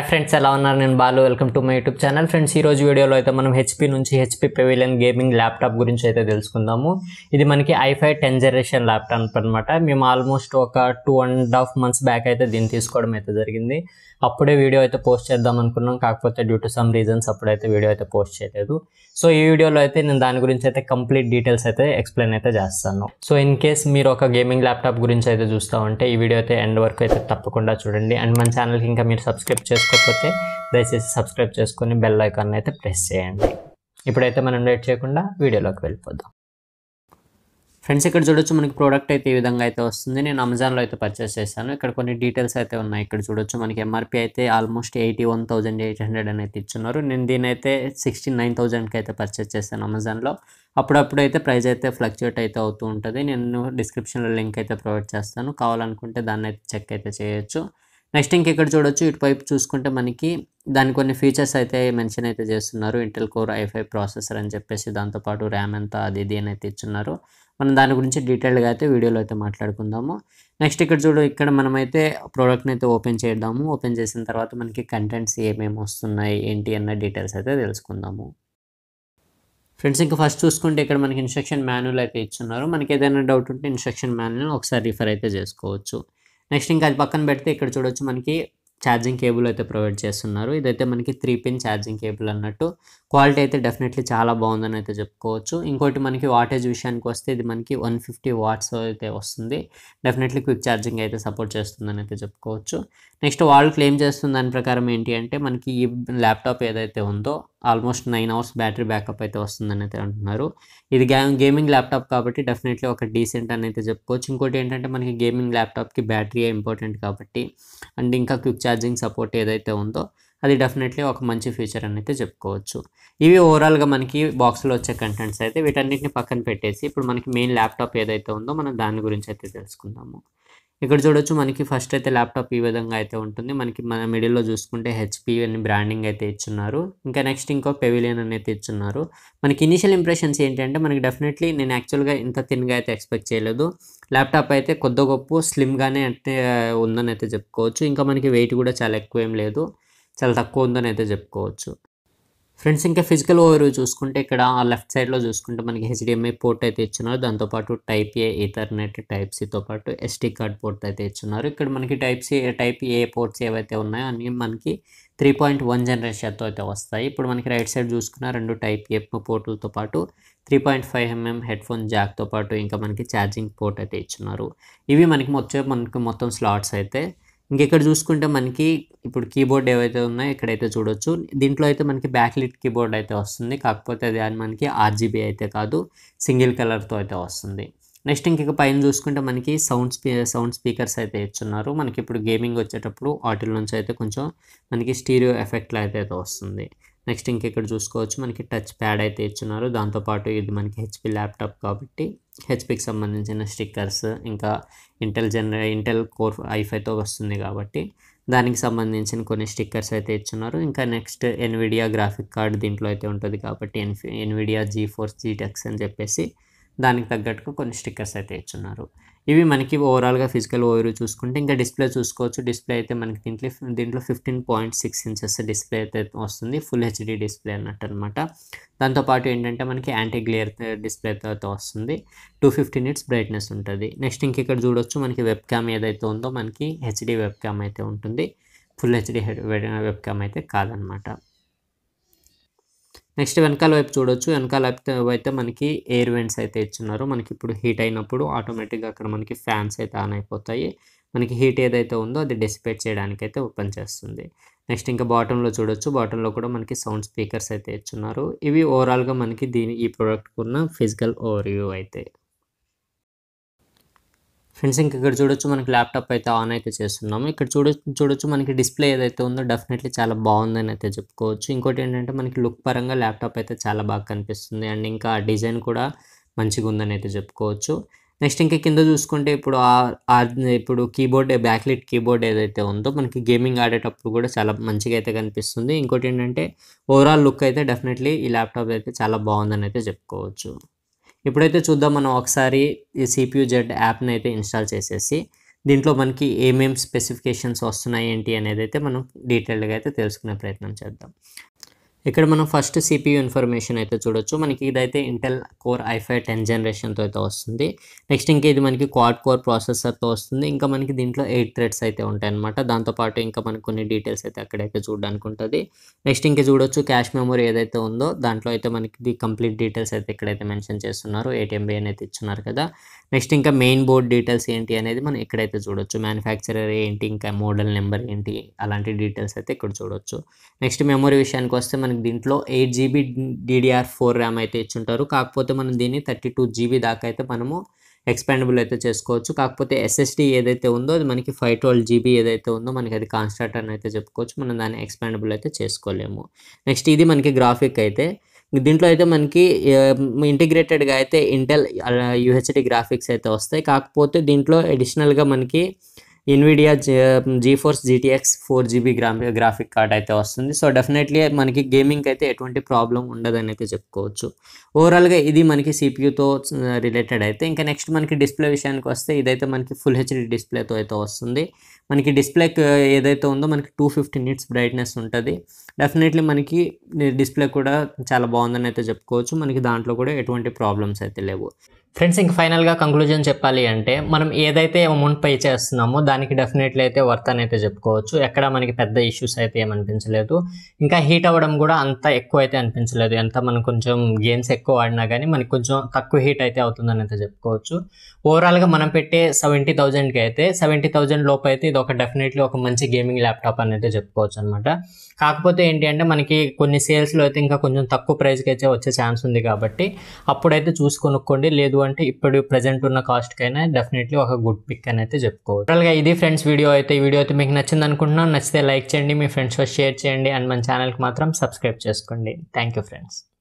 friends ఎలా ఉన్నారు నేను Balu welcome to my YouTube channel friends ఈ రోజు వీడియోలో అయితే మనం హెచ్పి నుంచి హెచ్పి పెవిలియన్ గేమింగ్ ల్యాప్టాప్ గురించి అయితే తెలుసుకుందాము ఇది మనకి ఐఫై టెన్ జనరేషన్ ల్యాప్టాప్ అనమాట మేము ఆల్మోస్ట్ ఒక two and half months back అయితే దీన్ని తీసుకోవడం అయితే జరిగింది అప్పుడే వీడియో అయితే పోస్ట్ చేద్దాం అనుకున్నాం కాకపోతే డ్యూ టు సమ్ రీజన్స్ అప్పుడైతే వీడియో అయితే పోస్ట్ చేయలేదు సో ఈ వీడియోలో అయితే నేను దాని గురించి అయితే కంప్లీట్ డీటెయిల్స్ అయితే ఎక్స్ప్లెయిన్ అయితే చేస్తాను సో ఇన్ కేస్ మీరు ఒక గేమింగ్ ల్యాప్టాప్ గురించి అయితే చూస్తూ ఉంటే ఈ వీడియో అయితే ఎండ్ వరకు అయితే తప్పకుండా చూడండి అండ్ మన ఛానల్కి ఇంకా మీరు సబ్స్క్రైబ్ చేసుకోకపోతే దయచేసి సబ్స్క్రైబ్ చేసుకొని బెల్ ఐకాన్ అయితే ప్రెస్ చేయండి ఇప్పుడైతే మనం లేట్ చేయకుండా వీడియోలోకి వెళ్ళిపోదాం ఫ్రెండ్స్ ఇక్కడ చూడొచ్చు మనకి ప్రోడక్ట్ అయితే ఈ విధంగా అయితే వస్తుంది నేను అమెజాన్లో అయితే పర్చేస్ చేశాను ఇక్కడ కొన్ని డీటెయిల్స్ అయితే ఉన్నాయి ఇక్కడ చూడొచ్చు మనకి ఎంఆర్పి అయితే almost eighty one thousand eight hundred అని అయితే ఇచ్చున్నారు నేను దీని అయితే సిక్స్టీ నైన్ థౌజండ్కి అయితే పర్చేస్ చేశాను అమెజాన్లో అప్పుడప్పుడు అయితే ప్రైస్ అయితే ఫ్లక్చుయేట్ అయితే అవుతూ ఉంటుంది నేను డిస్క్రిప్షన్లో లింక్ అయితే ప్రొవైడ్ చేస్తాను కావాలనుకుంటే దాన్ని అయితే చెక్ అయితే చేయొచ్చు నెక్స్ట్ ఇంక ఇక్కడ చూడొచ్చు ఇటువైపు చూసుకుంటే మనకి దాని కొన్ని ఫీచర్స్ అయితే మెన్షన్ అయితే చేస్తున్నారు ఇంటెల్ కోర్ ఐఫై ప్రాసెసర్ అని చెప్పేసి దాంతోపాటు ర్యామ్ ఎంత అది ఇది అని అయితే ఇచ్చున్నారు మనం దాని గురించి డీటెయిల్గా అయితే వీడియోలో అయితే మాట్లాడుకుందాము నెక్స్ట్ ఇక్కడ చూడు ఇక్కడ మనమైతే ప్రోడక్ట్ని అయితే ఓపెన్ చేద్దాము ఓపెన్ చేసిన తర్వాత మనకి కంటెంట్స్ ఏమేమి వస్తున్నాయి ఏంటి అన్న డీటెయిల్స్ అయితే తెలుసుకుందాము ఫ్రెండ్స్ ఇంకా ఫస్ట్ చూసుకుంటే ఇక్కడ మనకి ఇన్స్ట్రక్షన్ మాన్యువల్ అయితే ఇచ్చున్నారు మనకి ఏదైనా డౌట్ ఉంటే ఇన్స్ట్రక్షన్ మాన్యువల్ ఒకసారి రిఫర్ అయితే చేసుకోవచ్చు నెక్స్ట్ ఇంకా అది పక్కన పెడితే ఇక్కడ చూడొచ్చు మనకి ఛార్జింగ్ కేబుల్ అయితే ప్రొవైడ్ చేస్తున్నారు ఇదైతే మనకి త్రీ పిన్ ఛార్జింగ్ కేబుల్ అన్నట్టు క్వాలిటీ అయితే డెఫినెట్లీ చాలా బాగుందని అయితే చెప్పుకోవచ్చు ఇంకోటి మనకి వాటేజ్ విషయానికి వస్తే ఇది మనకి వన్ ఫిఫ్టీ వాట్స్ అయితే వస్తుంది డెఫినెట్లీ క్విక్ ఛార్జింగ్ అయితే సపోర్ట్ చేస్తుందని అయితే చెప్పుకోవచ్చు నెక్స్ట్ వాళ్ళు క్లెయిమ్ చేస్తున్న దాని ప్రకారం ఏంటి అంటే మనకి ఈ ల్యాప్టాప్ ఏదైతే ఉందో almost nine hours battery backup అయితే వస్తుందని అయితే అంటున్నారు ఇది గా గేమింగ్ ల్యాప్టాప్ కాబట్టి డెఫినెట్లీ ఒక డీసెంట్ అని అయితే చెప్పుకోవచ్చు ఇంకోటి ఏంటంటే మనకి గేమింగ్ ల్యాప్టాప్కి బ్యాటరీ ఇంపార్టెంట్ కాబట్టి అండ్ ఇంకా క్విక్ ఛార్జింగ్ సపోర్ట్ ఏదైతే ఉందో అది డెఫినెట్లీ ఒక మంచి ఫీచర్ అని అయితే చెప్పుకోవచ్చు ఇవి ఓవరాల్గా మనకి బాక్స్లో వచ్చే కంటెంట్స్ అయితే వీటన్నిటిని పక్కన పెట్టేసి ఇప్పుడు మనకి మెయిన్ ల్యాప్టాప్ ఏదైతే ఉందో మనం దాని గురించి అయితే తెలుసుకుందాము ఇక్కడ చూడొచ్చు మనకి ఫస్ట్ అయితే ల్యాప్టాప్ ఈ విధంగా అయితే ఉంటుంది మనకి మన మిడిల్లో చూసుకుంటే హెచ్పి అని బ్రాండింగ్ అయితే ఇచ్చున్నారు ఇంకా నెక్స్ట్ ఇంకో పెవిలియన్ అని అయితే ఇచ్చున్నారు మనకి ఇనిషియల్ ఇంప్రెషన్స్ ఏంటంటే మనకి డెఫినెట్లీ నేను యాక్చువల్గా ఇంత థిన్గా అయితే ఎక్స్పెక్ట్ చేయలేదు ల్యాప్టాప్ అయితే కొద్ది గొప్ప స్లిమ్గానే అయితే ఉందని అయితే చెప్పుకోవచ్చు ఇంకా మనకి వెయిట్ కూడా చాలా ఎక్కువ ఏం లేదు చాలా తక్కువ ఉందని అయితే చెప్పుకోవచ్చు ఫ్రెండ్స్ ఇంకా ఫిజికల్ ఓవర్ చూసుకుంటే ఇక్కడ ఆ లెఫ్ట్ సైడ్లో చూసుకుంటే మనకి హెచ్డిఎంఐ పోర్ట్ అయితే ఇచ్చున్నారు దాంతోపాటు టైప్ ఏ ఈథర్నెట్ టైప్ సితో పాటు ఎస్టీ కార్డ్ పోర్ట్ అయితే ఇచ్చున్నారు ఇక్కడ మనకి type C type A ports ఏవైతే ఉన్నాయో అన్నీ మనకి త్రీ పాయింట్ వన్ జనరేషన్తో అయితే వస్తాయి ఇప్పుడు మనకి రైట్ సైడ్ చూసుకున్న రెండు టైప్ ఏ పోర్టులతో పాటు three point five mm headphone జాక్తో పాటు ఇంకా మనకి ఛార్జింగ్ పోర్ట్ అయితే ఇచ్చున్నారు ఇవి మనకి వచ్చే మనకి మొత్తం స్లాట్స్ అయితే ఇంకెక్కడ చూసుకుంటే మనకి ఇప్పుడు కీబోర్డ్ ఏవైతే ఉన్నాయో ఇక్కడైతే చూడొచ్చు దీంట్లో అయితే మనకి బ్యాక్లిట్ కీబోర్డ్ అయితే వస్తుంది కాకపోతే అది మనకి ఆర్జీబీ అయితే కాదు సింగిల్ కలర్తో అయితే వస్తుంది నెక్స్ట్ ఇంక పైన చూసుకుంటే మనకి సౌండ్ స్పీ సౌండ్ స్పీకర్స్ అయితే ఇచ్చున్నారు మనకి ఇప్పుడు గేమింగ్ వచ్చేటప్పుడు వాటిల నుంచి అయితే కొంచెం మనకి స్టీరియో ఎఫెక్ట్లో అయితే అయితే వస్తుంది నెక్స్ట్ ఇంక ఇక్కడ చూసుకోవచ్చు మనకి టచ్ ప్యాడ్ అయితే ఇచ్చున్నారు దాంతోపాటు ఇది మనకి హెచ్పి ల్యాప్టాప్ కాబట్టి హెచ్పికి సంబంధించిన స్టిక్కర్స్ ఇంకా ఇంటెల్ జనరే ఇంటెల్ కోర్ ఐఫైతో వస్తుంది కాబట్టి దానికి సంబంధించిన కొన్ని స్టిక్కర్స్ అయితే ఇచ్చున్నారు ఇంకా నెక్స్ట్ ఎన్విడియా గ్రాఫిక్ కార్డ్ దీంట్లో అయితే ఉంటుంది కాబట్టి ఎన్ఫి Nvidia GeForce GTX అని చెప్పేసి దానికి తగ్గట్టుగా కొన్ని స్టిక్కర్స్ అయితే ఇచ్చున్నారు ఇవి మనకి ఓవరాల్గా ఫిజికల్ ఓవర్ చూసుకుంటే ఇంకా డిస్ప్లే చూసుకోవచ్చు డిస్ప్లే అయితే మనకి దీంట్లో దీంట్లో fifteen point six inches display అయితే వస్తుంది ఫుల్ హెచ్డి డిస్ప్లే అన్నట్టు అనమాట దాంతోపాటు ఏంటంటే మనకి యాంటీ గ్లేర్ డిస్ప్లేతో అయితే వస్తుంది టూ ఫిఫ్టీ నిట్స్ బ్రైట్నెస్ ఉంటుంది నెక్స్ట్ ఇంక ఇక్కడ చూడొచ్చు మనకి వెబ్ క్యామ్ ఏదైతే ఉందో మనకి హెచ్డి వెబ్ క్యామ్ అయితే ఉంటుంది ఫుల్ హెచ్డి వెబ్ క్యామ్ అయితే కాదనమాట నెక్స్ట్ వెనకాల వైపు చూడొచ్చు వెనకాల వైపు అయితే మనకి ఎయిర్ వెంట్స్ అయితే ఇచ్చున్నారు మనకి ఇప్పుడు హీట్ అయినప్పుడు ఆటోమేటిక్గా అక్కడ మనకి ఫ్యాన్స్ అయితే ఆన్ అయిపోతాయి మనకి హీట్ ఏదైతే ఉందో అది డిసిపేట్ చేయడానికి అయితే ఓపెన్ చేస్తుంది నెక్స్ట్ ఇంకా బాటంలో చూడొచ్చు బాటంలో కూడా మనకి సౌండ్ స్పీకర్స్ అయితే ఇచ్చున్నారు ఇవి ఓవరాల్గా మనకి దీని ఈ ప్రోడక్ట్కి ఉన్న ఫిజికల్ ఓవర్వ్యూ అయితే ఫ్రెండ్స్ ఇంక ఇక్కడ చూడొచ్చు మనకి ల్యాప్టాప్ అయితే ఆన్ అయితే చేస్తున్నాము ఇక్కడ చూడ చూడొచ్చు మనకి డిస్ప్లే ఏదైతే ఉందో డెఫినెట్లీ చాలా బాగుందని అయితే చెప్పుకోవచ్చు ఇంకోటి ఏంటంటే మనకి లుక్ పరంగా ల్యాప్టాప్ అయితే చాలా బాగా కనిపిస్తుంది అండ్ ఇంకా డిజైన్ కూడా మంచిగా ఉందని అయితే చెప్పుకోవచ్చు నెక్స్ట్ ఇంకా కింద చూసుకుంటే ఇప్పుడు ఇప్పుడు కీబోర్డ్ బ్యాక్లిట్ కీబోర్డ్ ఏదైతే ఉందో మనకి గేమింగ్ ఆడేటప్పుడు కూడా చాలా మంచిగా అయితే కనిపిస్తుంది ఇంకోటి ఏంటంటే ఓవరాల్ లుక్ అయితే డెఫినెట్లీ ఈ ల్యాప్టాప్ అయితే చాలా బాగుందని అయితే చెప్పుకోవచ్చు ఇప్పుడైతే చూద్దాం మనం ఒకసారి ఈ సిపియు జెడ్ యాప్ని అయితే ఇన్స్టాల్ చేసేసి దీంట్లో మనకి ఏమేం స్పెసిఫికేషన్స్ వస్తున్నాయి ఏంటి అనేది అయితే మనం డీటెయిల్డ్గా అయితే తెలుసుకునే ప్రయత్నం చేద్దాం ఇక్కడ మనం ఫస్ట్ సిపియూ ఇన్ఫర్మేషన్ అయితే చూడొచ్చు మనకి ఇదైతే ఇంటెల్ కోర్ ఐఫై టెన్ జనరేషన్తో అయితే వస్తుంది నెక్స్ట్ ఇంకా ఇది మనకి క్వాడ్ కోర్ ప్రాసెసర్తో వస్తుంది ఇంకా మనకి దీంట్లో ఎయిట్ థ్రెడ్స్ అయితే ఉంటాయి అనమాట దాంతోపాటు ఇంకా మనకి కొన్ని డీటెయిల్స్ అయితే అక్కడైతే చూడడానికి ఉంటుంది నెక్స్ట్ ఇంకా చూడొచ్చు క్యాష్ మెమొరీ ఏదైతే ఉందో దాంట్లో అయితే మనకి ది కంప్లీట్ డీటెయిల్స్ అయితే ఇక్కడైతే మెన్షన్ చేస్తున్నారు ఏటీఎంబీ అనేది ఇచ్చున్నారు కదా నెక్స్ట్ ఇంకా మెయిన్ బోర్డ్ డీటెయిల్స్ ఏంటి అనేది మనం ఇక్కడైతే చూడొచ్చు మ్యానుఫ్యాక్చరర్ ఏంటి ఇంకా మోడల్ నెంబర్ ఏంటి అలాంటి డీటెయిల్స్ అయితే ఇక్కడ చూడొచ్చు నెక్స్ట్ మెమొరీ విషయానికి వస్తే మనకి దీంట్లో eight GB DDR four RAM అయితే ఇచ్చుంటారు కాకపోతే మనం దీన్ని థర్టీ టూ జీబీ దాకా అయితే మనము ఎక్స్పాండబుల్ అయితే చేసుకోవచ్చు కాకపోతే ఎస్ఎస్డి ఏదైతే ఉందో అది మనకి ఫైవ్ ట్వెల్వ్ జీబీ ఏదైతే ఉందో మనకి అది కాన్స్టాంట్ అని అయితే చెప్పుకోవచ్చు మనం దాన్ని ఎక్స్పాండబుల్ అయితే చేసుకోలేము నెక్స్ట్ ఇది మనకి గ్రాఫిక్ అయితే దీంట్లో అయితే మనకి ఇంటిగ్రేటెడ్గా అయితే ఇంటెల్ యూహెచ్డి గ్రాఫిక్స్ అయితే వస్తాయి కాకపోతే దీంట్లో అడిషనల్గా మనకి Nvidia GeForce GTX four GB గ్రా గ్రాఫిక్ కార్డ్ అయితే వస్తుంది సో డెఫినెట్లీ మనకి గేమింగ్ అయితే ఎటువంటి ప్రాబ్లం ఉండదని అయితే చెప్పుకోవచ్చు ఓవరాల్గా ఇది మనకి సిపియూతో రిలేటెడ్ అయితే ఇంకా నెక్స్ట్ మనకి డిస్ప్లే విషయానికి వస్తే ఇదైతే మనకి ఫుల్ హెచ్డి డిస్ప్లేతో అయితే వస్తుంది మనకి డిస్ప్లే ఏదైతే ఉందో మనకి టూ ఫిఫ్టీ నిట్స్ బ్రైట్నెస్ ఉంటుంది డెఫినెట్లీ మనకి డిస్ప్లే కూడా చాలా బాగుందని అయితే చెప్పుకోవచ్చు మనకి దాంట్లో కూడా ఎటువంటి ప్రాబ్లమ్స్ అయితే లేవు ఫ్రెండ్స్ ఇంక ఫైనల్గా కంక్లూజన్ చెప్పాలి అంటే మనం ఏదైతే అమౌంట్ పే చేస్తున్నామో దానికి డెఫినెట్లీ అయితే వర్త్ అని అయితే చెప్పుకోవచ్చు ఎక్కడ మనకి పెద్ద ఇష్యూస్ అయితే ఏమనిపించలేదు ఇంకా హీట్ అవ్వడం కూడా అంత ఎక్కువ అయితే అనిపించలేదు ఎంత మనం కొంచెం గేమ్స్ ఎక్కువ ఆడినా కానీ మనకి కొంచెం తక్కువ హీట్ అయితే అవుతుందని అయితే చెప్పుకోవచ్చు ఓవరాల్గా మనం పెట్టే సెవెంటీ థౌజండ్కి అయితే సెవెంటీ థౌజండ్ లోపు అయితే ఇది ఒక డెఫినెట్లీ ఒక మంచి గేమింగ్ ల్యాప్టాప్ అని అయితే చెప్పుకోవచ్చు అనమాట కాకపోతే ఏంటి అంటే మనకి కొన్ని సేల్స్లో అయితే ఇంకా కొంచెం తక్కువ ప్రైస్కి అయితే వచ్చే ఛాన్స్ ఉంది కాబట్టి అప్పుడైతే చూసి కొనుక్కోండి లేదు అంటే ఇప్పుడు ప్రజెంట్ ఉన్న కాస్ట్కి అయినా డెఫినెట్లీ ఒక గుడ్ పిక్ అని అయితే చెప్పుకోవచ్చు ఓవరాల్గా ఇది ఫ్రెండ్స్ వీడియో అయితే ఈ వీడియో అయితే మీకు నచ్చింది అనుకుంటున్నాను నచ్చితే లైక్ చేయండి మీ ఫ్రెండ్స్తో షేర్ చేయండి అండ్ మన ఛానల్కి మాత్రం సబ్స్క్రైబ్ చేసుకోండి థ్యాంక్ యూ ఫ్రెండ్స్